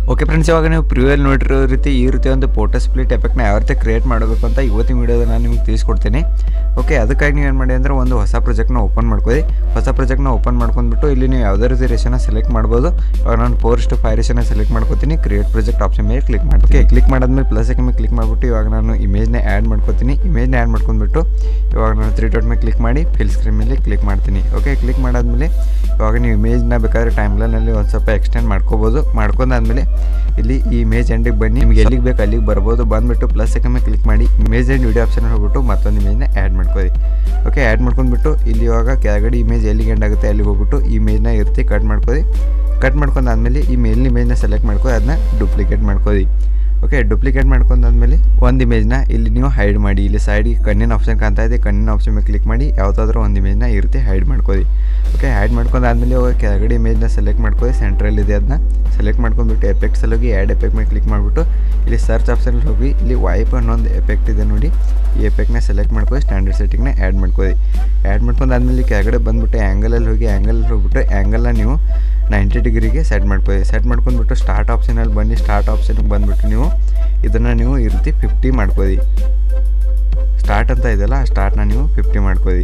okay friends ಇವಾಗ ನೀವು ಪ್ರಿವ್ಯೂಯಲ್ಲಿ ನೋಡಿರೋ ರೀತಿ ಈ ರೀತಿ ಒಂದು ಫೋಟೋ ಸ್ಪ್ಲಿಟ್ ಎಫೆಕ್ಟ್ನ ಯಾವ ರೀತಿ ಕ್ರಿಯೇಟ್ ಮಾಡಬೇಕು ಅಂತ ಇವತ್ತಿನ ವೀಡಿಯೋದ ನಾನು ನಿಮ್ಗೆ ತಿಳಿಸ್ಕೊಡ್ತೀನಿ ಓಕೆ ಅದಕ್ಕಾಗಿ ನೀವು ಏನು ಮಾಡಿ ಅಂದರೆ ಒಂದು ಹೊಸ ಪ್ರಾಜೆಕ್ಟ್ನ ಓಪನ್ ಮಾಡ್ಕೊಳ್ಳಿ ಹೊಸ ಪ್ರಾಜೆಕ್ಟ್ನ ಓಪನ್ ಮಾಡ್ಕೊಂಡ್ಬಿಟ್ಟು ಇಲ್ಲಿ ನೀವು ಯಾವುದೇ ರೀತಿ ರೇಷನ್ನ ಸೆಲೆಕ್ಟ್ ಮಾಡ್ಬೋದು ಇವಾಗ ನಾನು ಫೋರ್ ಟು ಫೈವ್ ರೇಷನ್ನ ಸೆಲೆಕ್ಟ್ ಮಾಡ್ಕೋತೀನಿ ಕ್ರಿಯೇಟ್ ಪ್ರಾಜೆಕ್ಟ್ ಆಪ್ಷನ್ ಮೇಲೆ ಕ್ಲಿಕ್ ಮಾಡ್ತೀನಿ ಕ್ಲಿಕ್ ಮಾಡಾದ್ಮೇಲೆ ಪ್ಲಸ್ ಮೇಲೆ ಕ್ಲಿಕ್ ಮಾಡಿಬಿಟ್ಟು ಇವಾಗ ನಾನು ಇಮೇಜ್ನ ಆ್ಯಡ್ ಮಾಡ್ಕೋತೀನಿ ಇಮೇಜ್ನ ಆ್ಯಡ್ ಮಾಡ್ಕೊಂಡ್ಬಿಟ್ಟು ಇವಾಗ ನಾನು ತ್ರೀ ಡಾಟ್ ಮೇಲೆ ಕ್ಲಿಕ್ ಮಾಡಿ ಫಿಲ್ ಸ್ಕ್ರೀನ್ ಮೇಲೆ ಕ್ಲಿಕ್ ಮಾಡ್ತೀನಿ ಓಕೆ ಕ್ಲಿಕ್ ಮಾಡಾದ್ಮೇಲೆ ಇವಾಗ ನೀವು ಇಮೇಜ್ನ ಬೇಕಾದ್ರೆ ಟೈಮ್ಲೈನಲ್ಲಿ ಒಂದು ಸ್ವಲ್ಪ ಎಕ್ಸ್ಟೆಂಡ್ ಮಾಡ್ಕೋಬೋದು ಮಾಡ್ಕೊಂಡಾದ್ಮೇಲೆ ಇಲ್ಲಿ ಈ ಇಮೇಜ್ ಎಂಡಿಗೆ ಬನ್ನಿ ನಿಮ್ಗೆ ಎಲ್ಲಿಗೆ ಬೇಕು ಅಲ್ಲಿಗೆ ಬರ್ಬೋದು ಬಂದುಬಿಟ್ಟು ಪ್ಲಸ್ ಮೇಲೆ ಕ್ಲಿಕ್ ಮಾಡಿ ಇಮೇಜ್ ಆ್ಯಂಡ್ ವಿಡಿಯೋ ಆಪ್ಷನ್ ಹೋಗ್ಬಿಟ್ಟು ಮತ್ತೊಂದು ಇಮೇಜ್ನ ಆ್ಯಡ್ ಮಾಡ್ಕೊಳ್ಳಿ ಓಕೆ ಆ್ಯಡ್ ಮಾಡ್ಕೊಂಡ್ಬಿಟ್ಟು ಇಲ್ಲಿ ಇವಾಗ ಕೆಳಗಡೆ ಇಮೇಜ್ ಎಲ್ಲಿಗೆ ಎಂಡ್ ಆಗುತ್ತೆ ಅಲ್ಲಿಗೆ ಹೋಗ್ಬಿಟ್ಟು ಈ ಇಮೇಜ್ನ ಇರ್ತಿ ಕಟ್ ಮಾಡ್ಕೊಳ್ಳಿ ಕಟ್ ಮಾಡ್ಕೊಂಡಾದ್ಮೇಲೆ ಈ ಮೇಲಿನ ಇಮೇಜ್ನ ಸೆಲೆಕ್ಟ್ ಮಾಡ್ಕೊಳ್ಳಿ ಅದನ್ನ ಡೂಪ್ಲಿಕೇಟ್ ಮಾಡ್ಕೊಳ್ಳಿ ಓಕೆ ಡೂಪ್ಲಿಕೇಟ್ ಮಾಡ್ಕೊಂಡಾದ್ಮೇಲೆ ಒಂದು ಇಮೇಜ್ನ ಇಲ್ಲಿ ನೀವು ಹೈಡ್ ಮಾಡಿ ಇಲ್ಲಿ ಸೈಡಿಗೆ ಕಣ್ಣಿನ ಆಪ್ಷನ್ ಕಾಣ್ತಾ ಇದೆ ಕಣ್ಣಿನ ಆಪ್ಷನ್ ಮೇಲೆ ಕ್ಲಿಕ್ ಮಾಡಿ ಯಾವುದಾದ್ರೂ ಒಂದು ಇಮೇಜ್ನ ಈ ರೀತಿ ಹೈಡ್ ಮಾಡ್ಕೊಳ್ಳಿ ಓಕೆ ಹೈಡ್ ಮಾಡ್ಕೊಂಡಾದ್ಮೇಲೆ ಇವಾಗ ಕೆಳಗಡೆ ಇಮೇಜ್ನ ಸೆಲೆಕ್ಟ್ ಮಾಡ್ಕೊಳ್ಳಿ ಸೆಂಟ್ರಲ್ ಇದೆ ಅದನ್ನ ಸೆಲೆಕ್ಟ್ ಮಾಡ್ಕೊಂಡ್ಬಿಟ್ಟು ಎಫೆಕ್ಟ್ಸಲ್ಲಿ ಹೋಗಿ ಆ್ಯಡ್ ಎಫೆಕ್ಟ್ ಮೇಲೆ ಕ್ಲಿಕ್ ಮಾಡಿಬಿಟ್ಟು ಇಲ್ಲಿ ಸರ್ಚ್ ಆಪ್ಷನಲ್ಲಿ ಹೋಗಿ ಇಲ್ಲಿ ವೈಪ್ ಅನ್ನೊಂದು ಎಫೆಕ್ಟ್ ಇದೆ ನೋಡಿ ಈ ಎಫೆಕ್ಟ್ನ ಸೆಲೆಕ್ಟ್ ಮಾಡ್ಕೊಳ್ಳಿ ಸ್ಟ್ಯಾಂಡರ್ಡ್ ಸೆಟ್ಟಿಂಗ್ನ ಆ್ಯಡ್ ಮಾಡ್ಕೊಳ್ಳಿ ಆ್ಯಡ್ ಮಾಡ್ಕೊಂಡಾದ್ಮೇಲೆ ಕೆಳಗಡೆ ಬಂದುಬಿಟ್ಟು ಆ್ಯಂಗಲಲ್ಲಿ ಹೋಗಿ ಆ್ಯಂಗಲಲ್ಲಿ ಹೋಗ್ಬಿಟ್ಟು ಆ್ಯಂಗಲ್ನ ನೀವು ನೈಂಟಿ ಡಿಗ್ರಿಗೆ ಸೆಟ್ ಮಾಡ್ಕೊಳ್ಳಿ ಸೆಟ್ ಮಾಡ್ಕೊಂಡ್ಬಿಟ್ಟು ಸ್ಟಾರ್ಟ್ ಆಪ್ಷನಲ್ಲಿ ಬನ್ನಿ ಸ್ಟಾರ್ಟ್ ಆಪ್ಷನ್ಗೆ ಬಂದುಬಿಟ್ಟು ನೀವು ಇದನ್ನು ನೀವು ಈ ರೀತಿ ಫಿಫ್ಟಿ ಮಾಡ್ಕೊಳ್ಳಿ ಸ್ಟಾರ್ಟ್ ಅಂತ ಇದೆಯಲ್ಲ ಆ ಸ್ಟಾರ್ಟ್ನ ನೀವು ಫಿಫ್ಟಿ ಮಾಡ್ಕೊಳ್ಳಿ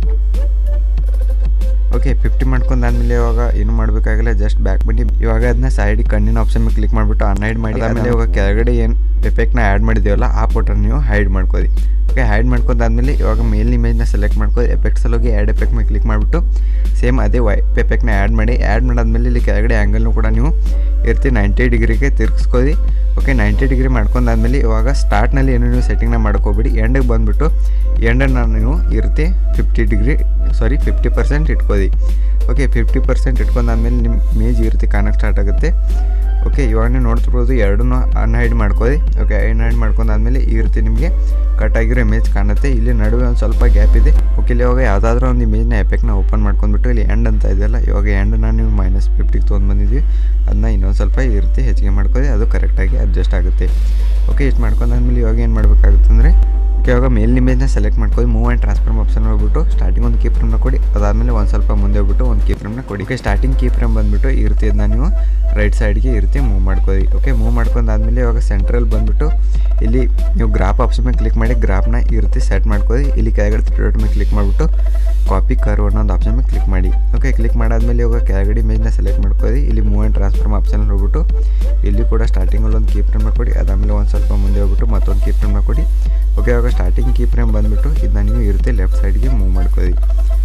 ಓಕೆ ಫಿಫ್ಟಿ ಮಾಡ್ಕೊಂಡಾದ್ಮೇಲೆ ಇವಾಗ ಏನು ಮಾಡಬೇಕಾಗಿಲ್ಲ ಜಸ್ಟ್ ಬ್ಯಾಕ್ ಬನ್ನಿ ಇವಾಗ ಅದನ್ನ ಸೈಡಿಗೆ ಕಣ್ಣಿನ ಆಪ್ಷನ್ ಮೇಲೆ ಕ್ಲಿಕ್ ಮಾಡಿಬಿಟ್ಟು ಅನ್ಹೈಡ್ ಮಾಡಿ ಆಮೇಲೆ ಇವಾಗ ಕೆಳಗಡೆ ಏನು ಎಫೆಕ್ಟ್ನ ಆ್ಯಡ್ ಮಾಡಿದ್ದೀವಲ್ಲ ಆ ಫೋಟೋನ ನೀವು ಹೈಡ್ ಮಾಡ್ಕೊಳ್ಳಿ ಓಕೆ ಹೈಡ್ ಮಾಡ್ಕೊಂಡಾದ್ಮೇಲೆ ಇವಾಗ ಮೇಲಿನ ಇಮೇಜ್ನ ಸೆಲೆಕ್ಟ್ ಮಾಡ್ಕೊಳ್ಳಿ ಎಫೆಕ್ಟ್ಸಲ್ಲಿ ಹೋಗಿ ಆ್ಯಡ್ ಎಫೆಕ್ಟ್ ಮೇಲೆ ಕ್ಲಿಕ್ ಮಾಡಿಬಿಟ್ಟು ಸೇಮ್ ಅದೇ ವೈ ಎಫೆಕ್ಟ್ನ ಆ್ಯಡ್ ಮಾಡಿ ಆ್ಯಡ್ ಮಾಡಾದ್ಮೇಲೆ ಇಲ್ಲಿ ಕೆಳಗಡೆ ಆ್ಯಂಗಲ್ನು ಕೂಡ ನೀವು ಇರ್ತಿ ನೈಂಟಿ ಡಿಗ್ರಿಗೆ ತಿರ್ಗಿಸ್ಕೊಳ್ಳಿ ಓಕೆ ನೈಂಟಿ ಡಿಗ್ರಿ ಮಾಡ್ಕೊಂಡಾದ್ಮೇಲೆ ಇವಾಗ ಸ್ಟಾರ್ಟ್ನಲ್ಲಿ ಏನು ನೀವು ಸೆಟ್ಟಿಂಗ್ನ ಮಾಡ್ಕೋಬೇಡಿ ಎಂಡಿಗೆ ಬಂದುಬಿಟ್ಟು ಎಂಡನ್ನು ನೀವು ಇರ್ತಿ fifty degree sorry fifty percent ಇಟ್ಕೊಳ್ಳಿ ಓಕೆ ಫಿಫ್ಟಿ ಪರ್ಸೆಂಟ್ ಇಟ್ಕೊಂಡಾದ್ಮೇಲೆ ನಿಮ್ಮ ಮೇಜ್ ಈ ರೀತಿ ಕಾಣಕ್ಕೆ ಸ್ಟಾರ್ಟ್ ಆಗುತ್ತೆ ಓಕೆ ಇವಾಗ ನೀವು ನೋಡ್ತಿರ್ಬೋದು ಎರಡನ್ನೂ ಅನ್ಹೈಡ್ ಮಾಡ್ಕೊಳ್ಳಿ ಓಕೆ ಅನ್ಹೈಡ್ ಮಾಡ್ಕೊಂಡಾದ್ಮೇಲೆ ಈ ರೀತಿ ನಿಮಗೆ ಕಟ್ ಆಗಿರೋ ಇಮೇಜ್ ಕಾಣುತ್ತೆ ಇಲ್ಲಿ ನಡುವೆ ಒಂದು ಸ್ವಲ್ಪ ಗ್ಯಾಪ್ ಇದೆ ಓಕೆ ಇಲ್ಲಿ ಇವಾಗ ಯಾವುದಾದ್ರೂ ಒಂದು ಇಮೇಜ್ನ ಎಫೆಕ್ಟ್ನ ಓಪನ್ ಮಾಡ್ಕೊಂಡ್ಬಿಟ್ಟು ಇಲ್ಲಿ ಎಂಡ್ ಅಂತ ಇದೆಯಲ್ಲ ಇವಾಗ ಎಂಡನ್ನ ನೀವು ಮೈನಸ್ ಫಿಫ್ಟಿಗೆ ತೊಗೊಂಡು ಬಂದಿದ್ವಿ ಅದನ್ನ ಇನ್ನೊಂದು ಸ್ವಲ್ಪ ಈ ರೀತಿ ಹೆಚ್ಚಿಗೆ ಮಾಡ್ಕೊಳ್ಳಿ ಅದು ಕರೆಕ್ಟಾಗಿ ಅಡ್ಜಸ್ಟ್ ಆಗುತ್ತೆ ಓಕೆ ಇಷ್ಟು ಮಾಡ್ಕೊಂಡಾದ್ಮೇಲೆ ಇವಾಗ ಏನು ಮಾಡಬೇಕಾಗುತ್ತೆ ಅಂದರೆ ಇವಾಗ ಮೇಲ್ ಇಮೇಜ್ನ ಸೆಲೆಕ್ಟ್ ಮಾಡ್ಕೊಳ್ಳಿ ಮೂವ್ ಆ್ಯಂಡ್ ಟ್ರಾನ್ಸ್ಫರ್ಮ್ ಆಪ್ಷನ್ ಹೋಗ್ಬಿಟ್ಟು ಸ್ಟಾರ್ಟಿಂಗ್ ಒಂದು ಕೀ ಫ್ರೇಮ್ನ ಕೊಡಿ ಅದಾದಮೇಲೆ ಒಂದು ಸ್ವಲ್ಪ ಮುಂದೆ ಹೋಗ್ಬಿಟ್ಟು ಒಂದು ಕೀ ಫ್ರೇಮ್ನ ಕೊಡಿ ಓಕೆ ಸ್ಟಾರ್ಟಿಂಗ್ ಕೀ ಫ್ರೇಮ್ ಬಂದುಬಿಟ್ಟು ಈ ರೀತಿ ಇದನ್ನ ನೀವು ರೈಟ್ ಸೈಡ್ಗೆ ಈ ರೀತಿ ಮೂವ್ ಮಾಡ್ಕೊಳ್ಳಿ ಓಕೆ ಮೂವ್ ಮಾಡ್ಕೊಂಡಾದ್ಮೇಲೆ ಇವಾಗ ಸೆಂಟ್ರಲ್ಲಿ ಬಂದುಬಿಟ್ಟು ಇಲ್ಲಿ ನೀವು ಗ್ರಾಫ್ ಆಪ್ಷನ್ ಮೇಲೆ ಕ್ಲಿಕ್ ಮಾಡಿ ಗ್ರಾಫ್ನ ಈ ರೀತಿ ಸೆಟ್ ಮಾಡ್ಕೊಳ್ಳಿ ಇಲ್ಲಿ ಕೆಳಗಡೆ ತ್ರೀ ಮೇಲೆ ಕ್ಲಿಕ್ ಮಾಡಿಬಿಟ್ಟು ಕಾಪಿ ಕರ್ವ್ ಅನ್ನೋದು ಆಪ್ಷನ್ ಮೇಲೆ ಕ್ಲಿಕ್ ಮಾಡಿ ಓಕೆ ಕ್ಲಿಕ್ ಮಾಡಾದ್ಮೇಲೆ ಇವಾಗ ಕೆಳಗಡೆ ಇಮೇಜ್ನ ಸೆಲೆಕ್ಟ್ ಮಾಡ್ಕೊಳ್ಳಿ ಇಲ್ಲಿ ಮೂವ್ ಆ್ಯಂಡ್ ಟ್ರಾನ್ಸ್ಫರ್ಮ್ ಆಪ್ಷನ್ ಹೋಗ್ಬಿಟ್ಟು ಇಲ್ಲಿ ಕೂಡ ಸ್ಟಾರ್ಟಿಂಗಲ್ಲಿ ಒಂದು ಕೀ ಫ್ರೇಮ್ನ ಕೊಡಿ ಅದಾದಮೇಲೆ ಒಂದು ಸ್ವಲ್ಪ ಮುಂದೆ ಹೋಗ್ಬಿಟ್ಟು ಮತ್ತೊಂದು ಕೀ ಫ್ರೇಮ್ನ ಕೊಡಿ ಓಕೆ ಇವಾಗ ಸ್ಟಾರ್ಟಿಂಗ್ ಕೀ ಫ್ರೇಮ್ ಬಂದುಬಿಟ್ಟು ಇದನ್ನ ನೀವು ಇರುತ್ತೆ ಲೆಫ್ಟ್ ಸೈಡ್ಗೆ ಮೂವ್ ಮಾಡ್ಕೊಳ್ಳಿ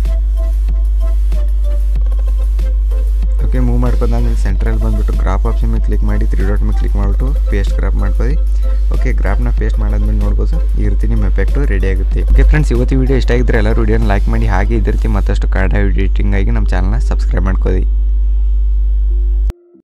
ಓಕೆ ಮೂವ್ ಮಾಡ್ಕೊಂಡಾದ್ಮೇಲೆ ಸೆಂಟ್ರಲ್ಲಿ ಬಂದುಬಿಟ್ಟು ಗ್ರಾಫ್ ಆಪ್ಷನ್ ಮೇಲೆ ಕ್ಲಿಕ್ ಮಾಡಿ ತ್ರೀ ಡಾಟ್ ಮೇಲೆ ಕ್ಲಿಕ್ ಮಾಡಿಬಿಟ್ಟು ಪೇಸ್ಟ್ ಗ್ರಾಫ್ ಮಾಡ್ಕೊಳ್ಳಿ ಓಕೆ ಗ್ರಾಫ್ನ ಪೇಸ್ಟ್ ಮಾಡಾದ್ಮೇಲೆ ನೋಡ್ಬೋದು ಈ ರೀತಿ ನಿಮ್ಮ ಎಫೆಕ್ಟು ರೆಡಿ ಆಗುತ್ತೆ ಓಕೆ ಫ್ರೆಂಡ್ಸ್ ಇವತ್ತು ವಿಡಿಯೋ ಇಷ್ಟ ಆಗಿದ್ರೆ ಎಲ್ಲರೂ ವಿಡಿಯೋನ ಲೈಕ್ ಮಾಡಿ ಹಾಗೆ ಇದೇ ರೀತಿ ಮತ್ತಷ್ಟು ಕನ್ನಡ ಎಡಿಟಿಂಗ್ ಆಗಿ ನಮ್ಮ ಚಾನಲ್ನ ಸಬ್ಸ್ಕ್ರೈಬ್ ಮಾಡ್ಕೊಳ್ಳಿ